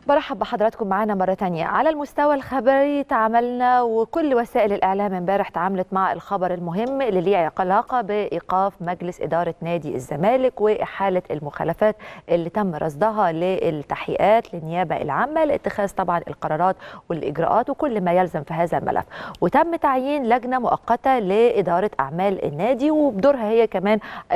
برحب بحضراتكم معانا مرة تانية على المستوى الخبري تعاملنا وكل وسائل الإعلام امبارح تعاملت مع الخبر المهم اللي ليه علاقة بإيقاف مجلس إدارة نادي الزمالك وإحالة المخالفات اللي تم رصدها للتحقيقات للنيابة العامة لاتخاذ طبعا القرارات والإجراءات وكل ما يلزم في هذا الملف وتم تعيين لجنة مؤقتة لإدارة أعمال النادي وبدورها هي كمان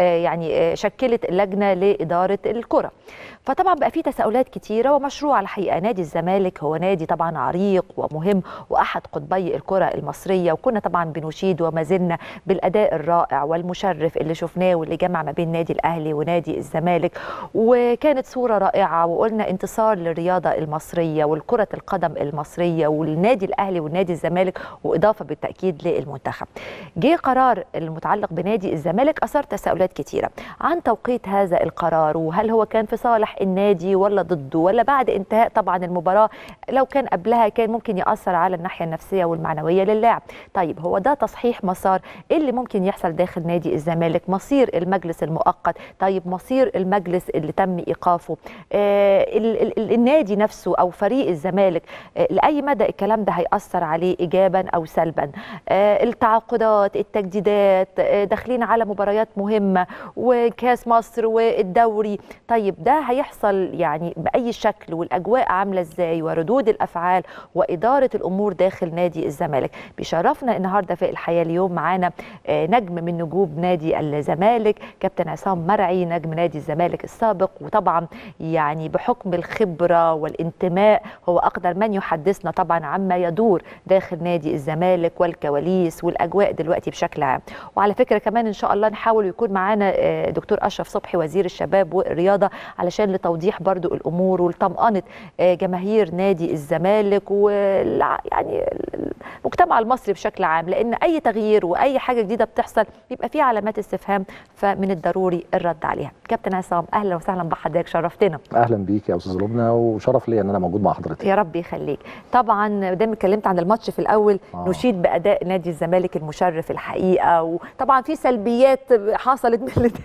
يعني شكلت لجنة لإدارة الكرة فطبعا بقى في تساؤلات كتيره ومشروع الحقيقه نادي الزمالك هو نادي طبعا عريق ومهم واحد قطبي الكره المصريه وكنا طبعا بنشيد وما زلنا بالاداء الرائع والمشرف اللي شفناه واللي جمع ما بين نادي الاهلي ونادي الزمالك وكانت صوره رائعه وقلنا انتصار للرياضه المصريه والكره القدم المصريه والنادي الاهلي والنادي الزمالك واضافه بالتاكيد للمنتخب. جه قرار المتعلق بنادي الزمالك اثار تساؤلات كتيره عن توقيت هذا القرار وهل هو كان في صالح النادي ولا ضده ولا بعد انتهاء طبعا المباراه لو كان قبلها كان ممكن ياثر على الناحيه النفسيه والمعنويه للاعب طيب هو ده تصحيح مسار ايه اللي ممكن يحصل داخل نادي الزمالك مصير المجلس المؤقت طيب مصير المجلس اللي تم ايقافه آه ال ال النادي نفسه او فريق الزمالك آه لاي مدى الكلام ده هياثر عليه ايجابا او سلبا آه التعاقدات التجديدات آه داخلين على مباريات مهمه وكاس مصر والدوري طيب ده هيحصل يحصل يعني باي شكل والاجواء عامله ازاي وردود الافعال واداره الامور داخل نادي الزمالك بيشرفنا النهارده في الحياه اليوم معانا نجم من نجوم نادي الزمالك كابتن عصام مرعي نجم نادي الزمالك السابق وطبعا يعني بحكم الخبره والانتماء هو اقدر من يحدثنا طبعا عما يدور داخل نادي الزمالك والكواليس والاجواء دلوقتي بشكل عام وعلى فكره كمان ان شاء الله نحاول يكون معانا دكتور اشرف صبحي وزير الشباب والرياضه علشان لتوضيح برضو الامور ولطمانه جماهير نادي الزمالك ويعني المجتمع المصري بشكل عام لان اي تغيير واي حاجه جديده بتحصل بيبقى فيه علامات استفهام فمن الضروري الرد عليها كابتن عصام اهلا وسهلا بحضرتك شرفتنا اهلا بيك يا استاذ لبنى وشرف لي ان انا موجود مع حضرتك يا رب يخليك طبعا دايما اتكلمت عن الماتش في الاول آه. نشيد باداء نادي الزمالك المشرف الحقيقه وطبعا في سلبيات حصلت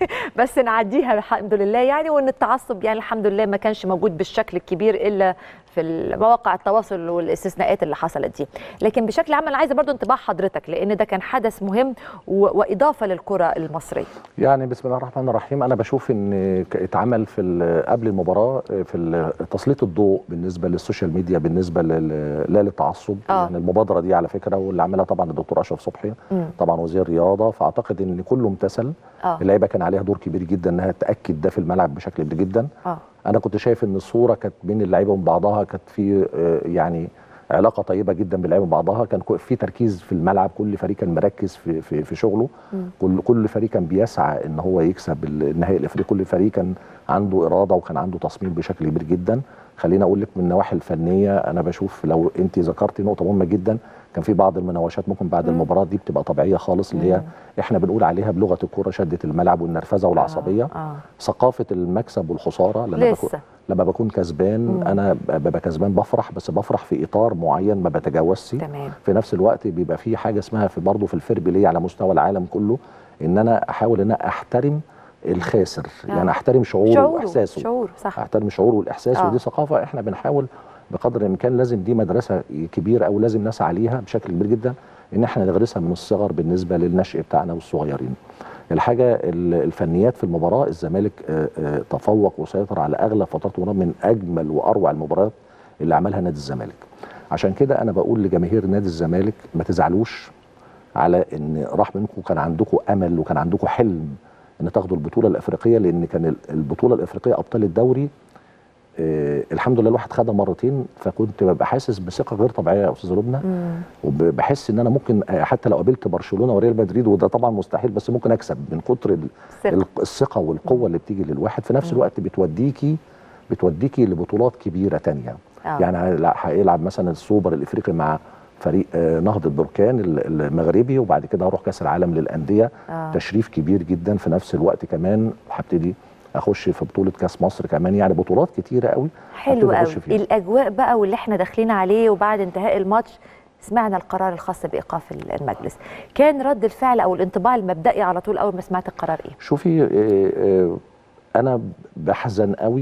بس نعديها الحمد لله يعني وان التعصب يعني الحمد لله ما كانش موجود بالشكل الكبير الا في مواقع التواصل والاستثناءات اللي حصلت دي لكن بشكل عام انا عايزه برضو انطباع حضرتك لان ده كان حدث مهم واضافه للكره المصريه يعني بسم الله الرحمن الرحيم انا بشوف ان اتعمل في قبل المباراه في تسليط الضوء بالنسبه للسوشيال ميديا بالنسبه لا للتعصب آه. يعني المبادره دي على فكره واللي عملها طبعا الدكتور اشرف صبحي م. طبعا وزير الرياضه فاعتقد ان كله امتثل آه. اللعيبه كان عليها دور كبير جدا انها تاكد ده في الملعب بشكل كبير جدا آه. انا كنت شايف ان الصوره كانت بين اللعيبه وبين بعضها كانت في يعني علاقه طيبه جدا باللعيبه بعضها كان في تركيز في الملعب كل فريق كان مركز في في, في شغله م. كل كل فريق كان بيسعى ان هو يكسب النهائي الافريقي كل فريق كان عنده اراده وكان عنده تصميم بشكل كبير جدا خليني اقول لك من النواحي الفنيه انا بشوف لو انت ذكرتي نقطه مهمه جدا كان في بعض المناوشات ممكن بعد مم. المباراه دي بتبقى طبيعيه خالص اللي هي احنا بنقول عليها بلغه الكوره شده الملعب والنرفزه والعصبيه آه. آه. ثقافه المكسب والخساره لما لسه. بكون لما بكون كسبان مم. انا ببقى كسبان بفرح بس بفرح في اطار معين ما بتجاوزش في نفس الوقت بيبقى في حاجه اسمها في برضه في الفير بلاي على مستوى العالم كله ان انا احاول ان انا احترم الخاسر آه. يعني احترم شعوره, شعوره واحساسه شعور صح احترم شعوره والاحساس آه. ودي ثقافه احنا بنحاول بقدر الامكان لازم دي مدرسه كبيره او لازم نسعى ليها بشكل كبير جدا ان احنا نغرسها من الصغر بالنسبه للنشء بتاعنا والصغيرين. الحاجه الفنيات في المباراه الزمالك تفوق وسيطر على اغلب فترات المباراه من اجمل واروع المباريات اللي عملها نادي الزمالك. عشان كده انا بقول لجماهير نادي الزمالك ما تزعلوش على ان راح منكم كان عندكم امل وكان عندكم حلم ان تاخدوا البطوله الافريقيه لان كان البطوله الافريقيه ابطال الدوري آه الحمد لله الواحد خدها مرتين فكنت ببقى حاسس بثقه غير طبيعيه يا استاذه لبنى وبحس ان انا ممكن حتى لو قابلت برشلونه وريال مدريد وده طبعا مستحيل بس ممكن اكسب من كتر الثقه والقوه اللي بتيجي للواحد في نفس الوقت بتوديكي بتوديكي لبطولات كبيره تانية آه. يعني هيلعب مثلا السوبر الافريقي مع فريق نهضه بركان المغربي وبعد كده هروح كاس العالم للانديه آه. تشريف كبير جدا في نفس الوقت كمان هبتدي اخش في بطوله كاس مصر كمان يعني بطولات كتيره قوي حلو قوي الاجواء بقى واللي احنا داخلين عليه وبعد انتهاء الماتش سمعنا القرار الخاص بايقاف المجلس كان رد الفعل او الانطباع المبدئي على طول اول ما سمعت القرار ايه شوفي انا بحزن قوي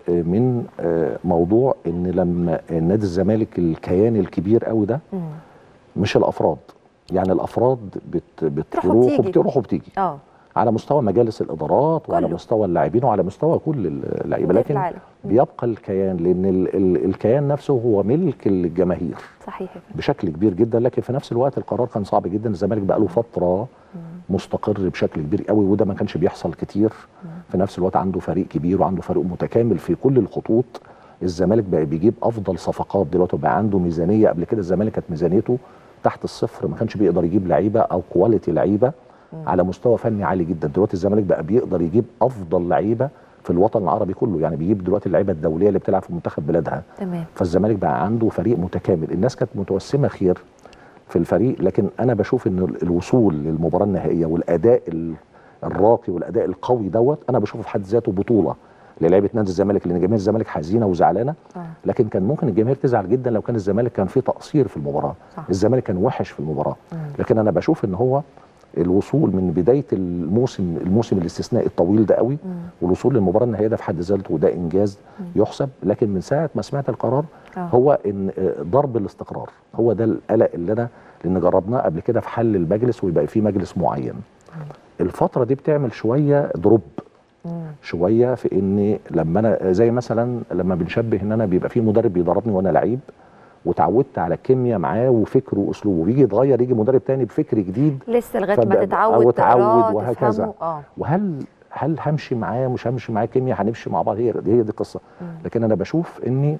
من آه، موضوع ان لما نادي الزمالك الكيان الكبير قوي ده مم. مش الافراد يعني الافراد بت تروح بتروح وتيجي. وبتروح وبتيجي اه على مستوى مجالس الادارات وعلى كله. مستوى اللاعبين وعلى مستوى كل اللعيبه في لكن العالم مم. بيبقى الكيان لان ال ال الكيان نفسه هو ملك الجماهير صحيح كده. بشكل كبير جدا لكن في نفس الوقت القرار كان صعب جدا الزمالك بقى له فتره مم. مستقر بشكل كبير قوي وده ما كانش بيحصل كتير مم. في نفس الوقت عنده فريق كبير وعنده فريق متكامل في كل الخطوط الزمالك بقى بيجيب افضل صفقات دلوقتي بقى عنده ميزانيه قبل كده الزمالك كانت ميزانيته تحت الصفر ما كانش بيقدر يجيب لعيبه او كواليتي لعيبه مم. على مستوى فني عالي جدا دلوقتي الزمالك بقى بيقدر يجيب افضل لعيبه في الوطن العربي كله يعني بيجيب دلوقتي اللعيبه الدوليه اللي بتلعب في منتخب بلادها تمام فالزمالك بقى عنده فريق متكامل الناس كانت متوسمه خير في الفريق لكن انا بشوف ان الوصول للمباراه النهائيه والاداء ال- الراقي والاداء القوي دوت انا بشوفه في حد ذاته بطوله للعيبه نادي الزمالك لان جماهير الزمالك حزينه وزعلانه اه لكن كان ممكن الجماهير تزعل جدا لو كان الزمالك كان فيه تقصير في المباراه صح الزمالك كان وحش في المباراه مم. لكن انا بشوف ان هو الوصول من بدايه الموسم الموسم الاستثنائي الطويل ده قوي مم. والوصول للمباراه النهائيه ده في حد ذاته وده انجاز مم. يحسب لكن من ساعه ما سمعت القرار آه. هو ان آه، ضرب الاستقرار هو ده القلق اللي انا لان جربناه قبل كده في حل المجلس ويبقى في مجلس معين الفتره دي بتعمل شويه دروب مم. شويه في ان لما انا زي مثلا لما بنشبه ان انا بيبقى في مدرب بيدربني وانا لعيب وتعودت على كيمياء معاه وفكره واسلوبه بيجي يتغير يجي مدرب تاني بفكر جديد لسه لغايه ما فبقى- تتعود أو تقراه اتعود وهكذا. تفهمه اه وهل هل همشي معاه مش همشي معاه كيمياء هنمشي مع بعض هي هي دي القصه مم. لكن انا بشوف اني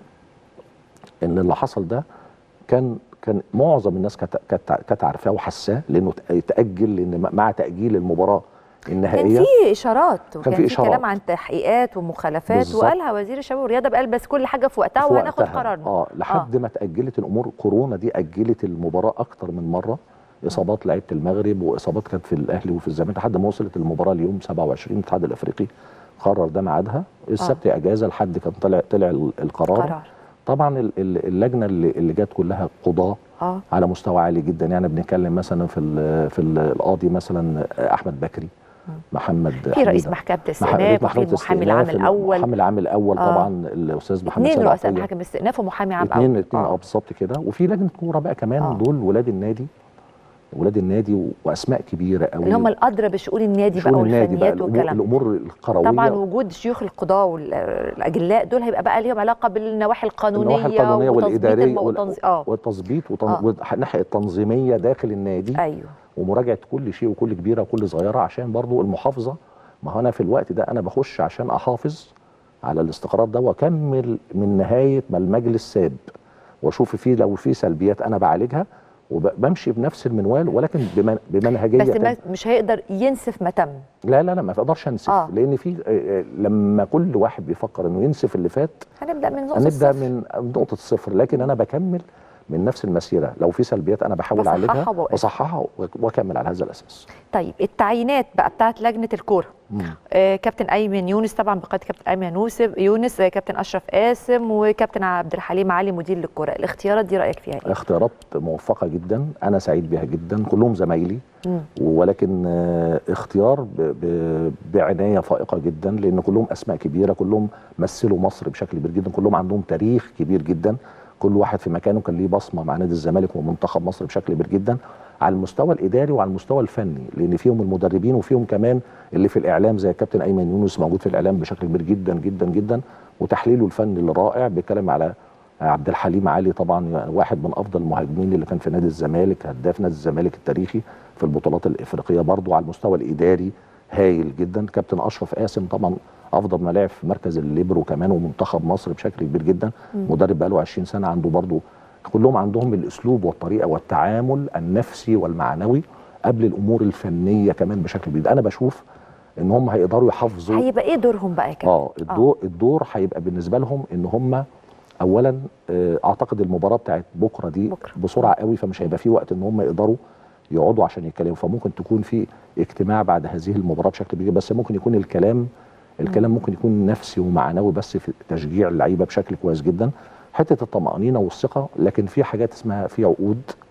ان اللي حصل ده كان كان معظم الناس كانت كانت كانت عارفاه وحساه لانه تاجل لان مع تاجيل المباراه كان النهائيه في اشارات وكان في في إشارات. كلام عن تحقيقات ومخالفات بالظبط. وقالها وزير الشباب والرياضه بقال بس كل حاجه في وقتها في وهناخد وقتها. قرارنا اه لحد ما تاجلت الامور كورونا دي اجلت المباراه اكتر من مره اصابات لعيبه المغرب واصابات كانت في الاهلي وفي الزمالك لحد ما وصلت المباراه اليوم 27 الاتحاد الافريقي قرر ده ميعادها السبت اجازه لحد كان طلع طلع ال- القرار قرار طبعا ال- ال- اللجنه اللي, اللي جت كلها قضاه اه على مستوى عالي جدا يعني بنتكلم مثلا في ال في ال القاضي مثلا احمد بكري مم. محمد في رئيس حميدة. محكمه مح- الاستئناف وفي محكمة المحامي العام الاستئناف، الاول المحامي العام الاول آه. طبعا الاستاذ محمد اثنين سيد رؤساء عطية. محاكم الاستئناف ومحامي عام اتنين اول اتنين اه بالظبط كده وفي لجنه كوره بقى كمان آه. دول ولاد النادي ولاد النادي و- واسماء كبيره قوي اللي هم الادرى بشؤون النادي بقى شؤون النادي بقى والفنيات الامور, والكلام الأمور القرويه طبعا وجود شيوخ القضاه والاجلاء دول هيبقى بقى ليهم علاقه بالنواحي القانونيه النواحي القانونيه وتظبيط والاداريه الم- وال- وتنظ- اه والتظبيط وتن... آه. والناحيه التنظيميه داخل النادي ايوه ومراجعه كل شيء وكل كبيره وكل صغيره عشان برضو المحافظه ما هو انا في الوقت ده انا بخش عشان احافظ على الاستقرار ده واكمل من نهايه ما المجلس ساب واشوف فيه لو في سلبيات انا بعالجها وبمشي بنفس المنوال ولكن بمن... بمنهجيه بس تانية. ما مش هيقدر ينسف ما تم لا لا لا ما اقدرش انسف آه. آه. لان في آه، آه، لما كل واحد بيفكر انه ينسف اللي فات هنبدا من نقطه هنبدا الصفر. من نقطه الصفر لكن انا بكمل من نفس المسيره لو في سلبيات انا بحاول بصححها اعالجها وبوقف. واصححها واكمل على هذا الاساس طيب التعيينات بقى بتاعت لجنه الكوره مم. آه كابتن ايمن يونس طبعا بقياده كابتن ايمن يوسف يونس آه كابتن اشرف قاسم وكابتن عبد الحليم علي مدير للكوره الاختيارات دي رايك فيها ايه؟ اختيارات موفقه جدا انا سعيد بها جدا كلهم زمايلي مم. ولكن آه، اختيار ب- ب- بعنايه فائقه جدا لان كلهم اسماء كبيره كلهم مثلوا مصر بشكل كبير جدا كلهم عندهم تاريخ كبير جدا كل واحد في مكانه كان ليه بصمه مع نادي الزمالك ومنتخب مصر بشكل كبير جدا على المستوى الاداري وعلى المستوى الفني لان فيهم المدربين وفيهم كمان اللي في الاعلام زي الكابتن ايمن يونس موجود في الاعلام بشكل كبير جدا جدا جدا وتحليله الفني الرائع بيتكلم على عبد الحليم علي طبعا يعني واحد من افضل المهاجمين اللي كان في نادي الزمالك هداف نادي الزمالك التاريخي في البطولات الافريقيه برضو على المستوى الاداري هايل جدا كابتن اشرف قاسم طبعا افضل ما لعب في مركز الليبرو كمان ومنتخب مصر بشكل كبير جدا مم. مدرب بقاله 20 سنه عنده برضو كلهم عندهم الاسلوب والطريقه والتعامل النفسي والمعنوي قبل الامور الفنيه كمان بشكل كبير انا بشوف ان هم هيقدروا يحافظوا هيبقى ايه دورهم بقى يا كابتن؟ اه الدور الدور هيبقى بالنسبه لهم ان هم اولا آه، اعتقد المباراه بتاعت بكره دي بكرة. بسرعه قوي فمش هيبقى في وقت ان هم يقدروا يقعدوا عشان يتكلموا فممكن تكون في اجتماع بعد هذه المباراه بشكل كبير بس ممكن يكون الكلام الكلام ممكن يكون نفسي ومعنوي بس في تشجيع اللعيبه بشكل كويس جدا حته الطمانينه والثقه لكن في حاجات اسمها في عقود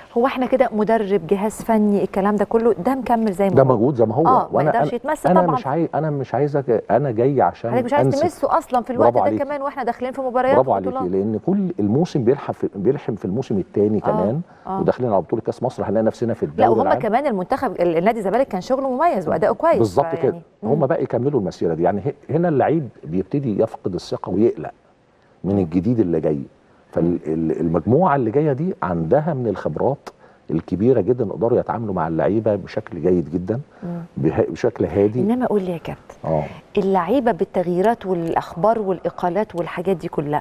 هو احنا كده مدرب جهاز فني الكلام ده كله ده مكمل زي ما ده هو موجود زي ما هو اه ما وانا يقدرش انا, يتمثل أنا طبعا مش عايز انا مش عايزك انا جاي عشان حضرتك مش عايز أنسف. تمسه اصلا في الوقت برافو ده عليكي. كمان واحنا داخلين في مباريات برافو عليكي وبطولات. لان كل الموسم بيلحم في بيلحم في الموسم الثاني كمان آه. وداخلين على بطوله كاس مصر هنلاقي نفسنا في الدوري لا وهم العام. كمان المنتخب ال- النادي الزمالك كان شغله مميز واداؤه كويس بالظبط فيعني- كده مم. هم بقى يكملوا المسيره دي يعني ه- هنا اللعيب بيبتدي يفقد الثقه ويقلق من الجديد اللي جاي فالمجموعه اللي جايه دي عندها من الخبرات الكبيره جدا يقدروا يتعاملوا مع اللعيبه بشكل جيد جدا مم. به- بشكل هادي انما قول لي يا كابتن اه اللعيبه بالتغييرات والاخبار والاقالات والحاجات دي كلها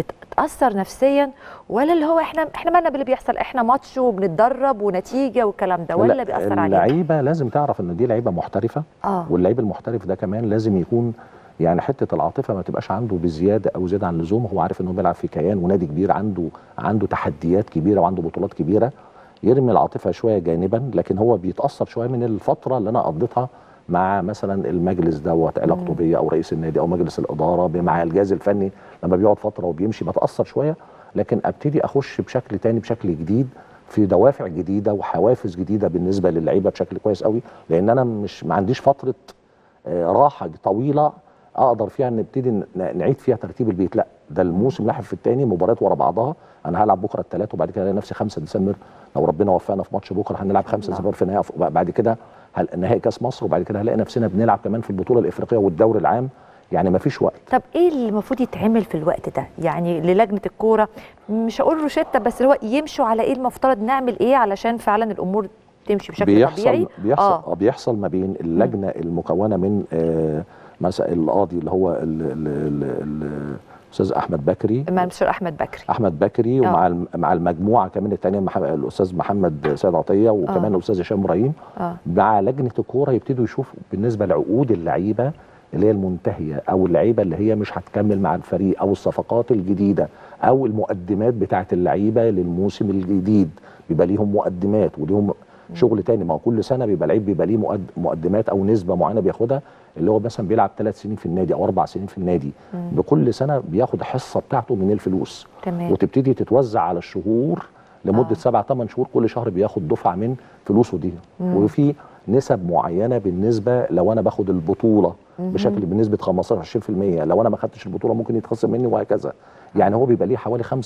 بتاثر نفسيا ولا اللي هو احنا احنا مالنا باللي بيحصل احنا ماتش وبنتدرب ونتيجه والكلام ده ولا لا، بيأثر علينا اللعيبه لازم تعرف ان دي لعيبه محترفه اه واللعيب المحترف ده كمان لازم يكون يعني حته العاطفه ما تبقاش عنده بزياده او زياده عن اللزوم هو عارف انه بيلعب في كيان ونادي كبير عنده عنده تحديات كبيره وعنده بطولات كبيره يرمي العاطفه شويه جانبا لكن هو بيتاثر شويه من الفتره اللي انا قضيتها مع مثلا المجلس دوت علاقته بيا او رئيس النادي او مجلس الاداره مع الجهاز الفني لما بيقعد فتره وبيمشي بتاثر شويه لكن ابتدي اخش بشكل تاني بشكل جديد في دوافع جديده وحوافز جديده بالنسبه للعيبه بشكل كويس قوي لان انا مش ما عنديش فتره آه، راحه طويله اقدر فيها نبتدي ن- نعيد فيها ترتيب البيت لا ده الموسم لاحق في الثاني مباريات ورا بعضها انا هلعب بكره الثلاث وبعد كده الاقي نفسي 5 ديسمبر لو ربنا وفقنا في ماتش بكره هنلعب 5 الله. ديسمبر في نهائي أف- بعد كده هل- نهائي كاس مصر وبعد كده هنلاقي نفسنا بنلعب كمان في البطوله الافريقيه والدوري العام يعني ما فيش وقت طب ايه اللي المفروض يتعمل في الوقت ده يعني للجنه الكوره مش هقول روشته بس اللي هو يمشوا على ايه المفترض نعمل ايه علشان فعلا الامور تمشي بشكل بيحصل طبيعي بيحصل آه. آه. بيحصل ما بين اللجنه المكونه من آه مثلا القاضي اللي هو ال- ال- ال- ال- الاستاذ احمد بكري مع المستشار احمد بكري احمد بكري آه. ومع الم- مع المجموعه كمان الثانيه مح- الاستاذ محمد سيد عطيه وكمان آه. الاستاذ هشام ابراهيم اه مع لجنه الكوره يبتدوا يشوفوا بالنسبه لعقود اللعيبه اللي هي المنتهيه او اللعيبه اللي هي مش هتكمل مع الفريق او الصفقات الجديده او المقدمات بتاعه اللعيبه للموسم الجديد بيبقى ليهم مقدمات وليهم شغل تاني ما هو كل سنه بيبقى لعيب بيبقى ليه مقد- مقدمات او نسبه معينه بياخدها اللي هو مثلا بيلعب ثلاث سنين في النادي او اربع سنين في النادي مم. بكل سنه بياخد الحصه بتاعته من الفلوس تمام وتبتدي تتوزع على الشهور لمده آه. سبع ثمان شهور كل شهر بياخد دفعه من فلوسه دي مم. وفي نسب معينه بالنسبه لو انا باخد البطوله مهم. بشكل بنسبه 15 20% لو انا ما خدتش البطوله ممكن يتخصم مني وهكذا يعني هو بيبقى ليه حوالي 75%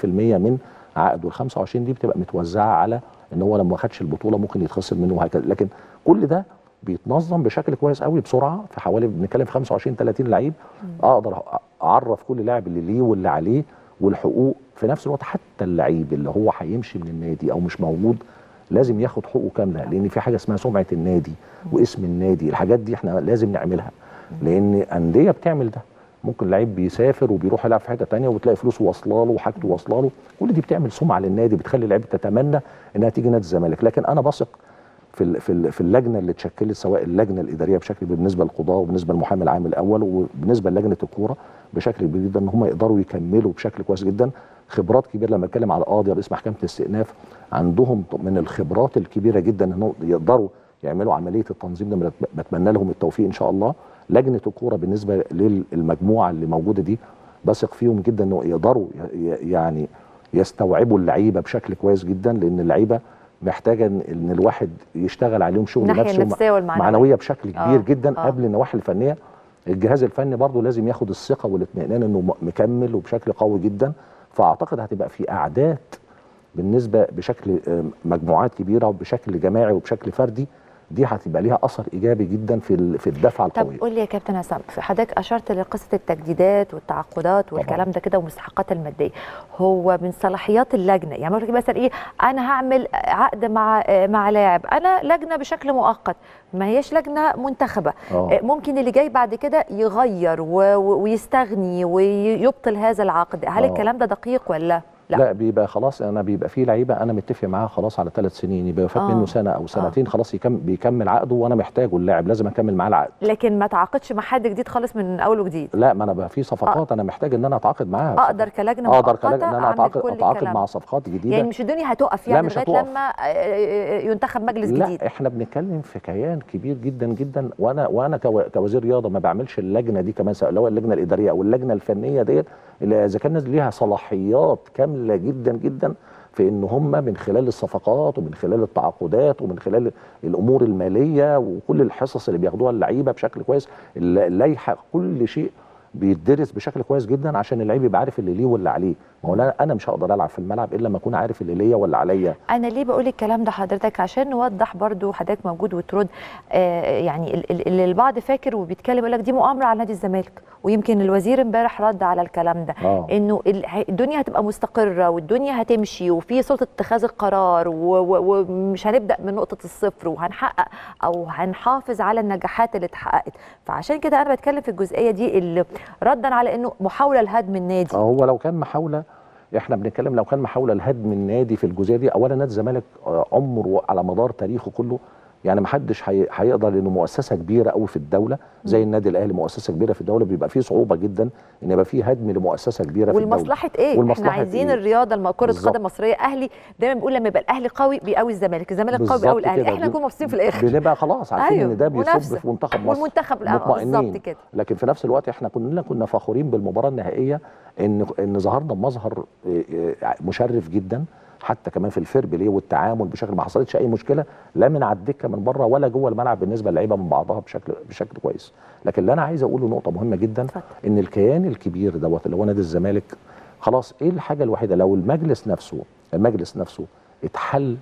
من عقده وال 25 دي بتبقى متوزعه على ان هو لما ما خدش البطوله ممكن يتخصم منه وهكذا لكن كل ده بيتنظم بشكل كويس قوي بسرعه في حوالي بنتكلم في 25 30 لعيب اقدر اعرف كل لاعب اللي ليه واللي عليه والحقوق في نفس الوقت حتى اللعيب اللي هو هيمشي من النادي او مش موجود لازم ياخد حقوقه كامله لان في حاجه اسمها سمعه النادي واسم النادي الحاجات دي احنا لازم نعملها لان انديه بتعمل ده ممكن لعيب بيسافر وبيروح يلعب في حته تانية وتلاقي فلوسه واصله له وحاجته واصله له كل دي بتعمل سمعه للنادي بتخلي اللعيبه تتمنى انها تيجي نادي الزمالك لكن انا بثق في ال- في ال- في اللجنه اللي اتشكلت سواء اللجنه الاداريه بشكل بالنسبه للقضاه وبالنسبه للمحامي العام الاول وبالنسبه للجنه الكوره بشكل كبير جدا ان هم يقدروا يكملوا بشكل كويس جدا خبرات كبيره لما اتكلم على قاضي رئيس محكمه الاستئناف عندهم من الخبرات الكبيره جدا انهم يقدروا يعملوا عمليه التنظيم ده بتمنى لهم التوفيق ان شاء الله لجنه الكوره بالنسبه للمجموعه اللي موجوده دي بثق فيهم جدا انه يقدروا ي- ي- يعني يستوعبوا اللعيبه بشكل كويس جدا لان اللعيبه محتاجه ان إن الواحد يشتغل عليهم شغل الناحيه نفسه النفسيه والمعنويه معنويه بشكل كبير آه، جدا آه. قبل النواحي الفنيه الجهاز الفني برضه لازم ياخد الثقه والاطمئنان انه م- مكمل وبشكل قوي جدا فاعتقد هتبقى في اعداد بالنسبه بشكل آه، مجموعات كبيره وبشكل جماعي وبشكل فردي دي هتبقى ليها اثر ايجابي جدا في ال- في الدفعه طب القويه قول لي يا كابتن عصام في حضرتك اشرت لقصه التجديدات والتعاقدات والكلام ده كده والمستحقات الماديه هو من صلاحيات اللجنه يعني مثلا مثلا ايه انا هعمل عقد مع مع لاعب انا لجنه بشكل مؤقت ما هيش لجنه منتخبه اه ممكن اللي جاي بعد كده يغير و- و- ويستغني ويبطل هذا العقد هل آه. الكلام ده دقيق ولا لا. لا. لا بيبقى خلاص انا بيبقى في لعيبه انا متفق معاها خلاص على ثلاث سنين يبقى فات آه. منه سنه او سنتين خلاص يكم بيكمل عقده وانا محتاجه اللاعب لازم اكمل معاه العقد لكن ما تعاقدش مع حد جديد خالص من اول وجديد لا ما انا بقى في صفقات انا محتاج ان انا اتعاقد معاها اقدر كلجنه اقدر مؤقته كلاجنة ان انا أعمل اتعاقد كل اتعاقد الكلام مع صفقات جديده يعني مش الدنيا هتقف لا، يعني مش لغايه هتقف. لما آه، ينتخب مجلس لا جديد احنا بنتكلم في كيان كبير جدا جدا وانا وانا كو- كوزير رياضه ما بعملش اللجنه دي كمان سواء لو اللجنه الاداريه او اللجنه الفنيه ديت اللي اذا كان ليها صلاحيات كامله جدا جدا في ان هم من خلال الصفقات ومن خلال التعاقدات ومن خلال الامور الماليه وكل الحصص اللي بياخدوها اللعيبه بشكل كويس اللائحه كل شيء بيدرس بشكل كويس جدا عشان اللعيب يبقى عارف اللي ليه واللي عليه ما هو لا- انا مش هقدر العب في الملعب الا لما اكون عارف اللي ليا واللي عليا انا ليه بقول الكلام ده حضرتك عشان نوضح برضو حضرتك موجود وترد آه يعني ال- ال- اللي البعض فاكر وبيتكلم يقول لك دي مؤامره على نادي الزمالك ويمكن الوزير امبارح رد على الكلام ده اه انه ال- ه- الدنيا هتبقى مستقره والدنيا هتمشي وفي سلطه اتخاذ القرار و- و- ومش هنبدا من نقطه الصفر وهنحقق او هنحافظ على النجاحات اللي اتحققت فعشان كده انا بتكلم في الجزئيه دي اللي ردا على انه محاوله لهدم النادي آه، هو لو كان محاوله احنا بنتكلم لو كان محاوله لهدم النادي في الجزئيه دي اولا نادي الزمالك آه، عمره على مدار تاريخه كله يعني ما حدش هي- هيقدر لانه مؤسسه كبيره قوي في الدوله زي النادي الاهلي مؤسسه كبيره في الدوله بيبقى فيه صعوبه جدا ان يبقى فيه هدم لمؤسسه كبيره في الدوله والمصلحه ايه؟ احنا والمصلحة عايزين إيه؟ الرياضه الم- كره بالظبط. القدم المصريه اهلي دايما بنقول لما يبقى الاهلي قوي بيقوي الزمالك، الزمالك قوي بالظبط بيقوي الاهلي، كده. احنا نكون مبسوطين في الاخر بنبقى خلاص عارفين أيوه، ان ده بيصب منافسة. في منتخب مصر والمنتخب لا مطمئنين. بالظبط كده لكن في نفس الوقت احنا كلنا كنا فخورين بالمباراه النهائيه ان ان ظهرنا بمظهر اه، اه، مشرف جدا حتى كمان في الفير بلاي والتعامل بشكل ما حصلتش اي مشكله لا من على الدكه من بره ولا جوه الملعب بالنسبه للعيبه من بعضها بشكل بشكل كويس لكن اللي انا عايز اقوله نقطه مهمه جدا اتفضل. ان الكيان الكبير دوت اللي هو نادي الزمالك خلاص ايه الحاجه الوحيده لو المجلس نفسه المجلس نفسه اتحل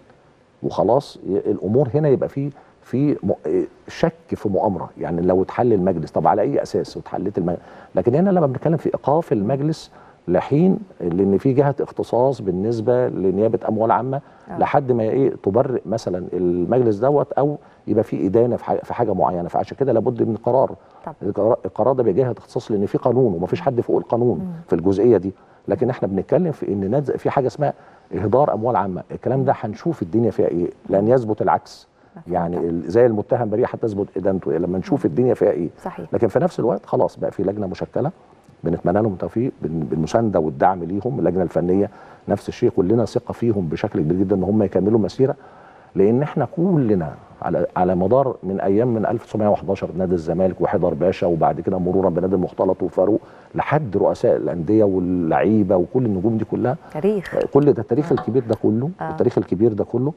وخلاص ي- الامور هنا يبقى في في م- شك في مؤامره يعني لو اتحل المجلس طب على اي اساس واتحلت المجلس لكن هنا لما بنتكلم في ايقاف المجلس لحين لان في جهه اختصاص بالنسبه لنيابه اموال عامه آه. لحد ما ايه تبرئ مثلا المجلس دوت او يبقى في ادانه في حاجه, في حاجة معينه فعشان كده لابد من قرار طب. القرار- القرار ده بجهه اختصاص لان في قانون ومفيش حد فوق القانون مم. في الجزئيه دي لكن احنا بنتكلم في ان نز... في حاجه اسمها اهدار اموال عامه الكلام ده هنشوف الدنيا فيها ايه لن يثبت العكس يعني ال- زي المتهم بريء حتى تثبت ادانته لما نشوف الدنيا فيها ايه صحيح لكن في نفس الوقت خلاص بقى في لجنه مشكله بنتمنى لهم التوفيق بال- بالمسانده والدعم ليهم اللجنه الفنيه نفس الشيء كلنا ثقه فيهم بشكل كبير جدا ان هم يكملوا مسيره لان احنا كلنا على على مدار من ايام من 1911 نادي الزمالك وحيدر باشا وبعد كده مرورا بنادي المختلط وفاروق لحد رؤساء الانديه واللعيبه وكل النجوم دي كلها تاريخ كل ده التاريخ الكبير ده كله آه. التاريخ الكبير ده كله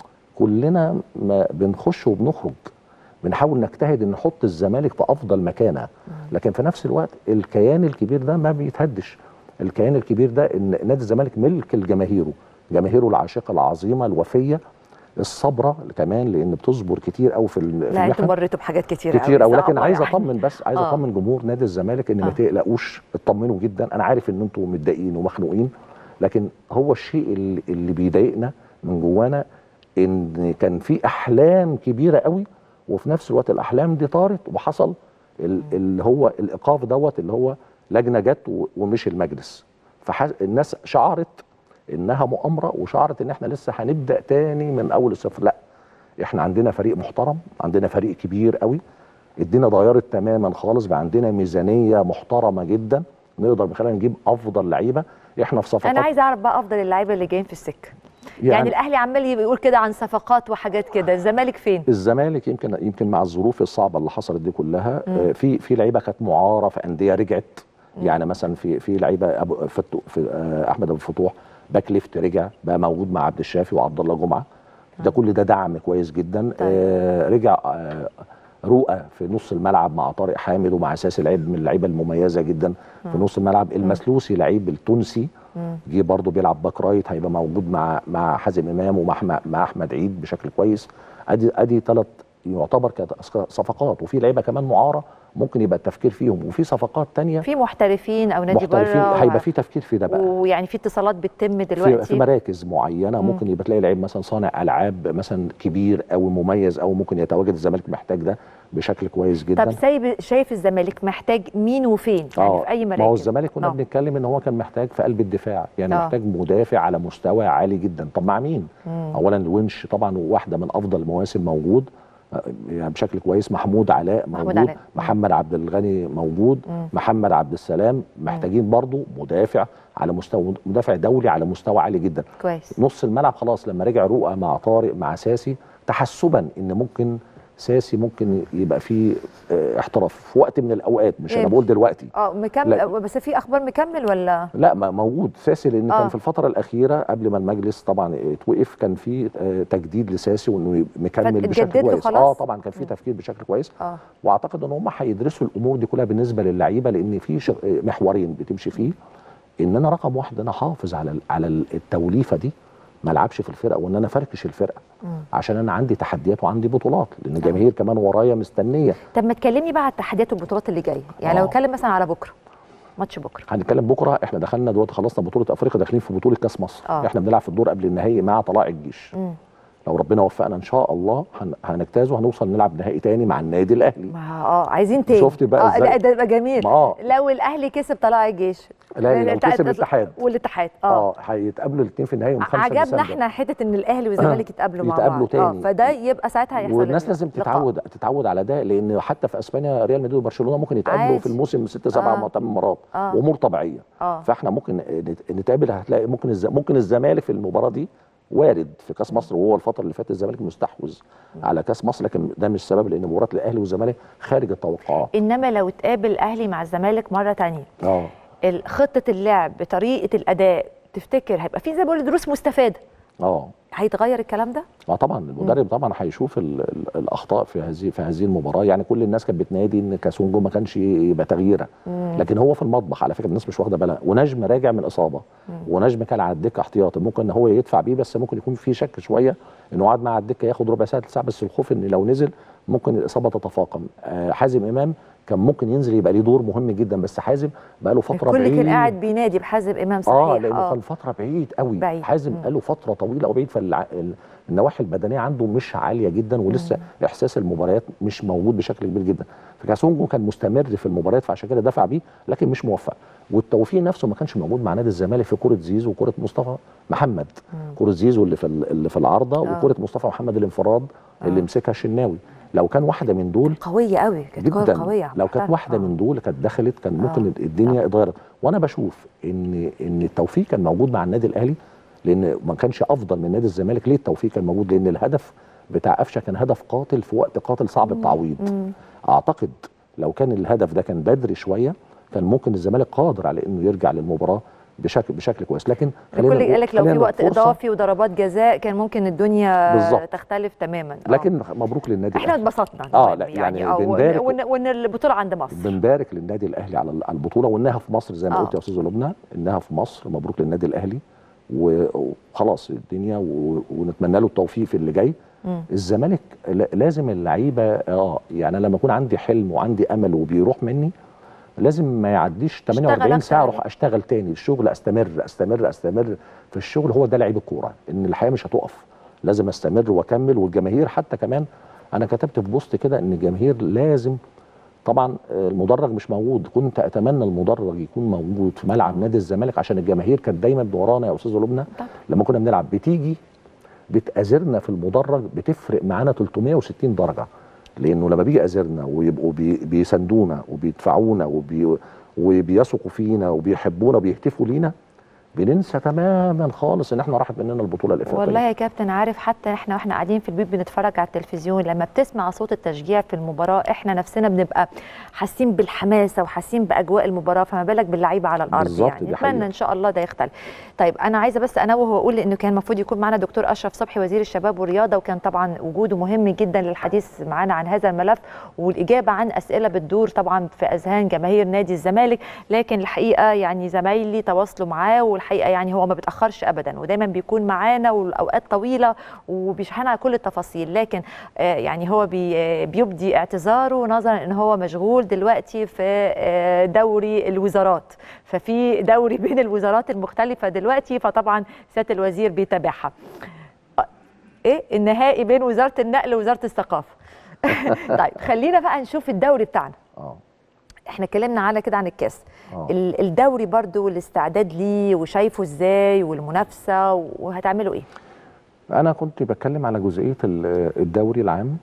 كلنا ما بنخش وبنخرج بنحاول نجتهد ان نحط الزمالك في افضل مكانه لكن في نفس الوقت الكيان الكبير ده ما بيتهدش الكيان الكبير ده ان نادي الزمالك ملك لجماهيره جماهيره العاشقه العظيمه الوفيه الصبره كمان لان بتصبر كتير قوي في ال- في لا انتوا المحن. مريتوا بحاجات كتير كتير قوي صعبة لكن عايز يعني. اطمن بس عايز آه. اطمن جمهور نادي الزمالك ان آه. ما تقلقوش اطمنوا جدا انا عارف ان انتوا متضايقين ومخنوقين لكن هو الشيء اللي, اللي بيضايقنا من جوانا ان كان في احلام كبيره قوي وفي نفس الوقت الاحلام دي طارت وحصل ال- اللي هو الايقاف دوت اللي هو لجنه جت و- ومشي المجلس فالناس شعرت انها مؤامره وشعرت ان احنا لسه هنبدا تاني من اول الصفر لا احنا عندنا فريق محترم عندنا فريق كبير قوي الدنيا اتغيرت تماما خالص بقى عندنا ميزانيه محترمه جدا نقدر من خلالها نجيب افضل لعيبه احنا في صفقات انا عايزه اعرف بقى افضل اللعيبه اللي جايين في السكه يعني, يعني الاهلي عمال يقول كده عن صفقات وحاجات كده الزمالك فين الزمالك يمكن يمكن مع الظروف الصعبه اللي حصلت دي كلها آه، في في لعيبه كانت معاره في انديه رجعت يعني مثلا في في لعيبه ابو فتو في آه، احمد ابو الفتوح باك ليفت رجع بقى موجود مع عبد الشافي وعبد الله جمعه ده كل ده دعم كويس جدا آه رجع آه رؤى في نص الملعب مع طارق حامد ومع اساس لعيب من اللعيبه المميزه جدا في نص الملعب المسلوسي لعيب التونسي مم. جه برضه بيلعب باك رايت هيبقى موجود مع مع حازم امام ومع أحمد- مع احمد عيد بشكل كويس ادي ادي ثلاث يعتبر كانت صفقات وفي لعيبه كمان معاره ممكن يبقى التفكير فيهم وفي صفقات تانية في محترفين او نادي محترفين بره هيبقى في تفكير في ده بقى ويعني في اتصالات بتتم في, دلوقتي في مراكز معينه مم. ممكن يبقى تلاقي لعيب مثلا صانع العاب مثلا كبير او مميز او ممكن يتواجد الزمالك محتاج ده بشكل كويس جدا طب سايب شايف الزمالك محتاج مين وفين يعني في اي مراكز ما هو الزمالك كنا آه. بنتكلم ان هو كان محتاج في قلب الدفاع يعني آه. محتاج مدافع على مستوى عالي جدا طب مع مين مم. اولا الونش طبعا واحده من افضل المواسم موجود آه، يعني بشكل كويس محمود علاء محمود موجود علاء. محمد عبد الغني موجود مم. محمد عبد السلام محتاجين برضو مدافع على مستوى مدافع دولي على مستوى عالي جدا كويس نص الملعب خلاص لما رجع رؤى مع طارق مع ساسي تحسبا ان ممكن ساسي ممكن يبقى فيه آه، احتراف في وقت من الاوقات مش إيه. انا بقول دلوقتي اه مكمل لا. بس في اخبار مكمل ولا لا ما- موجود ساسي لان آه. كان في الفتره الاخيره قبل ما المجلس طبعا اتوقف كان في آه، تجديد لساسي وانه مكمل فاتجدد بشكل له كويس خلاص؟ اه طبعا كان في مم. تفكير بشكل كويس اه واعتقد ان هم هيدرسوا الامور دي كلها بالنسبه للعيبه لان في شغ- محورين بتمشي فيه ان انا رقم واحد انا احافظ على ال- على التوليفه دي ما العبش في الفرقه وان انا فركش الفرقه مم. عشان انا عندي تحديات وعندي بطولات لان الجماهير كمان ورايا مستنيه طب ما تكلمني بقى على التحديات والبطولات اللي جايه يعني لو آه. اتكلم مثلا على بكره ماتش بكره هنتكلم بكره احنا دخلنا دلوقتي خلصنا بطوله افريقيا داخلين في بطوله كاس مصر آه. احنا بنلعب في الدور قبل النهائي مع طلائع الجيش مم. لو ربنا وفقنا ان شاء الله هن- هنجتاز وهنوصل نلعب نهائي تاني مع النادي الاهلي ما اه عايزين تاني شفت بقى اه إزاي؟ لا ده يبقى جميل ما اه لو الاهلي كسب طلائع الجيش الاهلي لو بتاع- كسب الاتحاد والاتحاد اه اه هيتقابلوا الاثنين في النهائي يوم 5 عجبنا ديسمبر. احنا حته ان الاهلي والزمالك يتقابلوا مع يتقابلوا بعض اه تاني. فده يبقى ساعتها هيحصل والناس لازم لقاء. تتعود تتعود على ده لان حتى في اسبانيا ريال مدريد وبرشلونه ممكن يتقابلوا عادي. في الموسم ست سبع آه. آه. ثمان مرات آه. امور طبيعيه اه فاحنا ممكن نت- نتقابل هتلاقي ممكن الز... ممكن الزمالك في المباراه دي وارد في كاس مصر وهو الفتره اللي فاتت الزمالك مستحوذ على كاس مصر لكن ده مش سبب لان مباراه الاهلي والزمالك خارج التوقعات انما لو اتقابل الاهلي مع الزمالك مره تانية اه ال- خطه اللعب بطريقه الاداء تفتكر هيبقى في زي ما بقول دروس مستفاده اه هيتغير الكلام ده اه طبعا المدرب طبعا هيشوف ال- ال- الاخطاء في هذه في هذه المباراه يعني كل الناس كانت بتنادي ان كاسونجو ما كانش يبقى تغييره مم. لكن هو في المطبخ على فكره الناس مش واخده بالها ونجم راجع من اصابه مم. ونجم كان على الدكه احتياطي ممكن ان هو يدفع بيه بس ممكن يكون في شك شويه انه قعد مع الدكه ياخد ربع ساعه ساعه بس الخوف ان لو نزل ممكن الاصابه تتفاقم آه حازم امام كان ممكن ينزل يبقى ليه دور مهم جدا بس حازم بقى له فتره الكل بعيد كان قاعد بينادي بحازم امام صحيح اه لانه كان فتره بعيد قوي بعيد. حازم مم. بقاله فتره طويله وبعيد فالنواحي البدنيه عنده مش عاليه جدا ولسه احساس المباريات مش موجود بشكل كبير جدا فكاسونجو كان مستمر في المباريات فعشان كده دفع بيه لكن مش موفق والتوفيق نفسه ما كانش موجود مع نادي الزمالك في كره زيزو وكره مصطفى محمد مم. كره زيزو اللي في ال- اللي في العارضه آه. وكره مصطفى محمد الانفراد اللي آه. مسكها الشناوي لو كان واحده من دول قويه قوي كانت كوره جدا قويه لو كانت عملتها. واحده آه. من دول كانت دخلت كان ممكن آه. الدنيا اتغيرت وانا بشوف ان ان التوفيق كان موجود مع النادي الاهلي لان ما كانش افضل من نادي الزمالك ليه التوفيق كان موجود لان الهدف بتاع قفشه كان هدف قاتل في وقت قاتل صعب التعويض مم. اعتقد لو كان الهدف ده كان بدري شويه كان ممكن الزمالك قادر على انه يرجع للمباراه بشكل بشكل كويس لكن الكل نقول- قال لك لو في خلينا وقت نقول فرصة. اضافي وضربات جزاء كان ممكن الدنيا بالظبط. تختلف تماما آه. لكن مبروك للنادي احنا الاهلي اتبسطنا آه، المهم لا، يعني آه، بنبارك- وان وإن البطوله عند مصر بنبارك للنادي الاهلي على على البطوله وانها في مصر زي ما آه. قلت يا استاذ لبنى انها في مصر مبروك للنادي الاهلي و- وخلاص الدنيا و- ونتمنى له التوفيق في اللي جاي مم. الزمالك لا- لازم اللعيبه اه يعني أنا لما يكون عندي حلم وعندي امل وبيروح مني لازم ما يعديش 48 أكتر ساعه عليه. اروح اشتغل تاني الشغل استمر استمر استمر في الشغل هو ده لعيب الكوره ان الحياه مش هتقف لازم استمر واكمل والجماهير حتى كمان انا كتبت في بوست كده ان الجماهير لازم طبعا آه، المدرج مش موجود كنت اتمنى المدرج يكون موجود في ملعب نادي الزمالك عشان الجماهير كانت دايما ورانا يا استاذ لبنى طبعا. لما كنا بنلعب بتيجي بتأذرنا في المدرج بتفرق معانا 360 درجه لانه لما بيجي أذرنا ويبقوا بي بيساندونا وبيدفعونا وبي وبيثقوا فينا وبيحبونا وبيهتفوا لينا بننسى تماما خالص ان احنا راحت مننا البطوله الافريقيه والله يا كابتن عارف حتى احنا واحنا قاعدين في البيت بنتفرج على التلفزيون لما بتسمع صوت التشجيع في المباراه احنا نفسنا بنبقى حاسين بالحماسه وحاسين باجواء المباراه فما بالك باللعيبه على الارض بالظبط، يعني دي نتمنى حقيقة. ان شاء الله ده يختلف طيب انا عايزه بس انوه واقول انه كان المفروض يكون معنا دكتور اشرف صبحي وزير الشباب والرياضه وكان طبعا وجوده مهم جدا للحديث معنا عن هذا الملف والاجابه عن اسئله بتدور طبعا في اذهان جماهير نادي الزمالك لكن الحقيقه يعني زمايلي تواصلوا معاه والحقيقه يعني هو ما بيتاخرش ابدا ودايما بيكون معانا والاوقات طويله وبيشرح لنا كل التفاصيل لكن آه، يعني هو بي آه، بيبدي اعتذاره نظرا ان هو مشغول دلوقتي في آه، دوري الوزارات ففي دوري بين الوزارات المختلفه دلوقتي فطبعا سياده الوزير بيتابعها آه، ايه النهائي بين وزاره النقل ووزاره الثقافه طيب خلينا بقى نشوف الدوري بتاعنا اه احنا اتكلمنا على كده عن الكاس اه ال- الدوري برضو والاستعداد ليه وشايفه ازاي والمنافسه وهتعملوا ايه انا كنت بتكلم على جزئيه ال- الدوري العام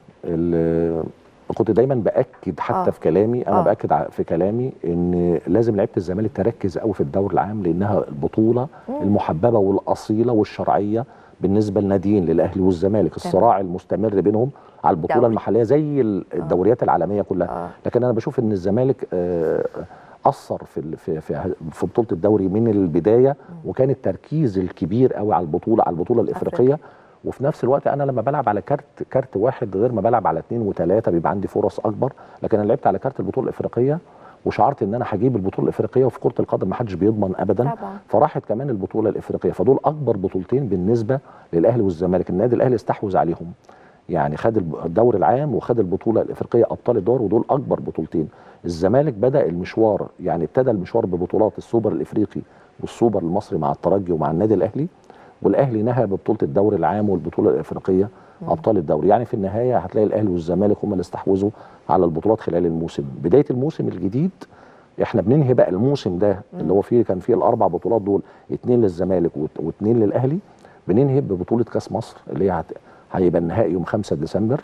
ال- كنت دايما باكد حتى آه. آه. في كلامي انا آه. آه. باكد ع- في كلامي ان لازم لعيبه الزمالك تركز قوي في الدوري العام لانها البطوله مم. المحببه والاصيله والشرعيه بالنسبه لناديين للاهلي والزمالك الصراع المستمر بينهم على البطوله دوري. المحليه زي ال- الدوريات العالميه كلها آه. لكن انا بشوف ان الزمالك آه، اثر في ال- في في في بطوله الدوري من البدايه وكان التركيز الكبير قوي على البطوله على البطوله الافريقيه وفي نفس الوقت انا لما بلعب على كارت كارت واحد غير ما بلعب على اثنين وثلاثه بيبقى عندي فرص اكبر لكن انا لعبت على كارت البطوله الافريقيه وشعرت ان انا هجيب البطوله الافريقيه وفي كره القدم ما حدش بيضمن ابدا طبعا فراحت كمان البطوله الافريقيه فدول اكبر بطولتين بالنسبه للاهلي والزمالك النادي الاهلي استحوذ عليهم يعني خد الب- الدوري العام وخد البطوله الافريقيه ابطال الدور ودول اكبر بطولتين الزمالك بدا المشوار يعني ابتدى المشوار ببطولات السوبر الافريقي والسوبر المصري مع الترجي ومع النادي الاهلي والاهلي نهى ببطوله الدوري العام والبطوله الافريقيه ابطال الدوري يعني في النهايه هتلاقي الاهلي والزمالك هم اللي استحوذوا على البطولات خلال الموسم بدايه الموسم الجديد احنا بننهي بقى الموسم ده اللي هو فيه كان فيه الاربع بطولات دول اتنين للزمالك وات- واتنين للاهلي بننهي ببطوله كاس مصر اللي هي هت- هيبقى النهائي يوم 5 ديسمبر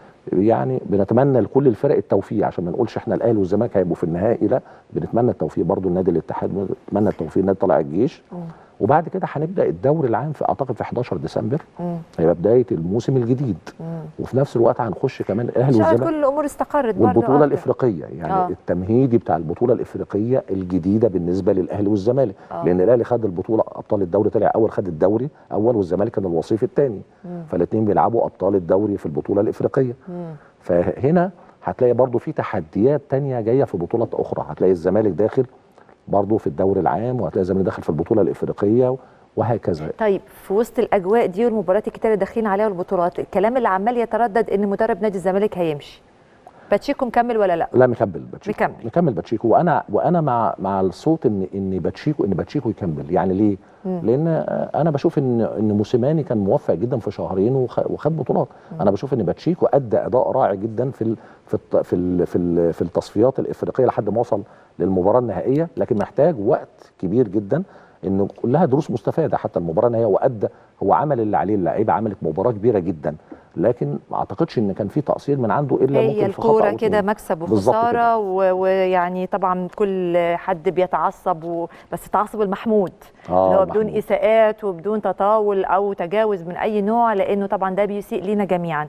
يعني بنتمنى لكل الفرق التوفيق عشان ما نقولش احنا الاهلي والزمالك هيبقوا في النهائي لا بنتمنى التوفيق برضو النادي الاتحاد بنتمنى التوفيق النادي طلع الجيش مم. وبعد كده هنبدا الدوري العام في اعتقد في 11 ديسمبر مم. هيبقى بدايه الموسم الجديد مم. وفي نفس الوقت هنخش كمان ان الاهلي شاء الله والزمالك كل الامور استقرت برضه والبطوله أكتر. الافريقيه يعني آه. آه. التمهيدي بتاع البطوله الافريقيه الجديده بالنسبه للاهلي والزمالك آه. آه. لان الاهلي خد البطوله ابطال الدوري طلع اول خد الدوري اول والزمالك كان الوصيف الثاني مم. فالاثنين بيلعبوا ابطال الدوري في البطوله الافريقيه مم. فهنا هتلاقي برضو في تحديات تانية جايه في بطولات اخرى هتلاقي الزمالك داخل برضو في الدوري العام وهتلاقي الزمالك داخل في البطوله الافريقيه وهكذا طيب في وسط الاجواء دي والمباريات الكتير اللي داخلين عليها والبطولات الكلام اللي عمال يتردد ان مدرب نادي الزمالك هيمشي باتشيكو مكمل ولا لا لا مكمل باتشيكو مكمل. مكمل باتشيكو وانا وانا مع مع الصوت ان ان باتشيكو ان باتشيكو يكمل يعني ليه؟ مم. لان آه، انا بشوف ان ان موسيماني كان موفق جدا في شهرين وخ- وخد بطولات انا بشوف ان باتشيكو ادى اداء رائع جدا في ال في الت- في ال في, ال في التصفيات الافريقيه لحد ما وصل للمباراه النهائيه لكن محتاج وقت كبير جدا ان كلها دروس مستفاده حتى المباراه النهائيه وادى هو عمل اللي عليه اللعيبه عملت مباراه كبيره جدا لكن ما اعتقدش ان كان في تقصير من عنده الا ممكن هي في خطأ الكوره أو كده اتنين. مكسب بالظبط وخساره كده. و- ويعني طبعا كل حد بيتعصب و... بس التعصب المحمود آه، اللي هو بدون محمود. اساءات وبدون تطاول او تجاوز من اي نوع لانه طبعا ده بيسيء لينا جميعا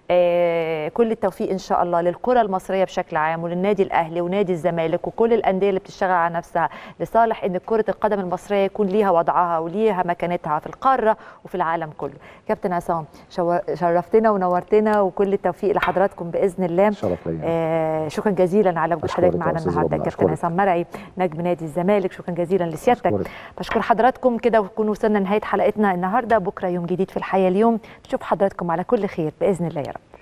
آه كل التوفيق ان شاء الله للكره المصريه بشكل عام وللنادي الاهلي ونادي الزمالك وكل الانديه اللي بتشتغل على نفسها لصالح ان كره القدم المصريه يكون ليها وضعها وليها مكانتها في القاره وفي العالم كله كابتن عصام شو- شرفتنا ونورتنا وكل التوفيق لحضراتكم باذن الله شرف ليا آه شكرا جزيلا على وجود أشكرك حضرتك يا معنا أستاذ النهارده ربنا، كابتن أشكرك. عصام مرعي نجم نادي الزمالك شكرا جزيلا لسيادتك أشكرك. بشكر حضراتكم كده ونكون وصلنا لنهايه حلقتنا النهارده بكره يوم جديد في الحياه اليوم نشوف حضراتكم على كل خير باذن الله يا رب